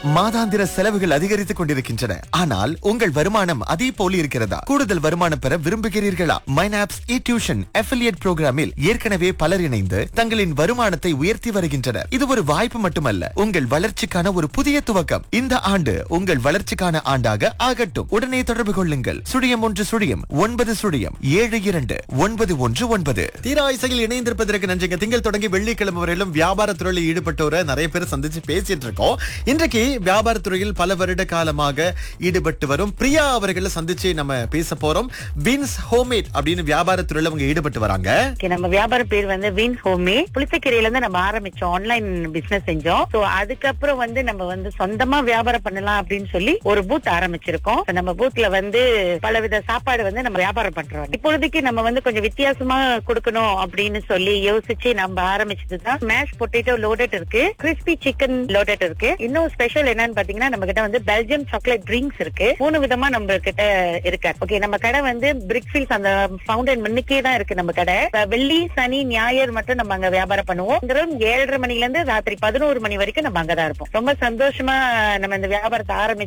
மாதாந்திர செலவுகள் அதிகரித்துக் கொண்டிருக்கின்றன ஆனால் உங்கள் வருமானம் அதே போல் இருக்கிறதா கூடுதல் வருமானம் பெற விரும்புகிறீர்களா மைனாப்ஸ் இ டியூஷன் அஃபிலியேட் புரோகிராமில் ஏற்கனவே பலர் இணைந்து தங்களின் வருமானத்தை உயர்த்தி வருகின்றனர் இது ஒரு வாய்ப்பு மட்டுமல்ல உங்கள் வளர்ச்சிக்கான ஒரு புதிய துவக்கம் இந்த ஆண்டு உங்கள் வளர்ச்சிக்கான ஆண்டாக ஆகட்டும் உடனே தொடர்பு கொள்ளுங்கள் சுழியம் ஒன்று சுழியம் ஒன்பது சுழியம் ஏழு இரண்டு ஒன்பது ஒன்று ஒன்பது தீரா இசையில் இணைந்திருப்பதற்கு நன்றிங்க திங்கள் தொடங்கி வெள்ளிக்கிழமை வரையிலும் வியாபாரத் துறையில் ஈடுபட்டவரை நிறைய பேர் சந்திச்சு பேசிட்டு இருக்கோம் இன்றைக்கு வியாபாரத் துறையில் பல வருட காலமாக ஈடுபட்டு வரும் பிரியா அவர்களை சந்திச்சு நம்ம பேச போறோம் வின்ஸ் ஹோம்மேட் அப்படின்னு வியாபாரத் துறையில அவங்க ஈடுபட்டு வராங்க Okay, நம்ம வியாபார பேர் வந்து வீன் ஹோமே புளிச்சக்கீரையில இருந்து நம்ம ஆரம்பிச்சோம் ஆன்லைன் பிசினஸ் செஞ்சோம் சோ அதுக்கப்புறம் வந்து நம்ம வந்து சொந்தமா வியாபாரம் பண்ணலாம் அப்படின்னு சொல்லி ஒரு பூத் ஆரம்பிச்சிருக்கோம் So, நம்ம பூத்ல வந்து பலவித சாப்பாடு வந்து நம்ம வியாபாரம் பண்றோம் இப்பொழுதைக்கு நம்ம வந்து கொஞ்சம் வித்தியாசமா கொடுக்கணும் அப்படின்னு சொல்லி யோசிச்சு நம்ம ஆரம்பிச்சதுதான் மேஷ் பொட்டேட்டோ லோடட் இருக்கு கிறிஸ்பி சிக்கன் லோடட் இருக்கு இன்னும் ஸ்பெஷல் என்னன்னு பாத்தீங்கன்னா நம்ம கிட்ட வந்து பெல்ஜியம் சாக்லேட் ட்ரிங்க்ஸ் இருக்கு மூணு விதமா நம்ம கிட்ட இருக்கு ஓகே நம்ம கடை வந்து பிரிக்ஃபீல்ஸ் அந்த ஃபவுண்டன் முன்னுக்கே தான் இருக்கு நம்ம கடை இப்ப வெள்ளி சனி ஞாயிறு மட்டும் நம்ம அங்க வியாபாரம் பண்ணுவோம் இங்கிரும் ஏழரை மணில இருந்து ராத்திரி பதினோரு மணி வரைக்கும் நம்ம அங்கதான் இருப்போம் ரொம்ப சந்தோஷமா நம்ம இந்த வியாபாரத்தை ஆரம்பிச்சு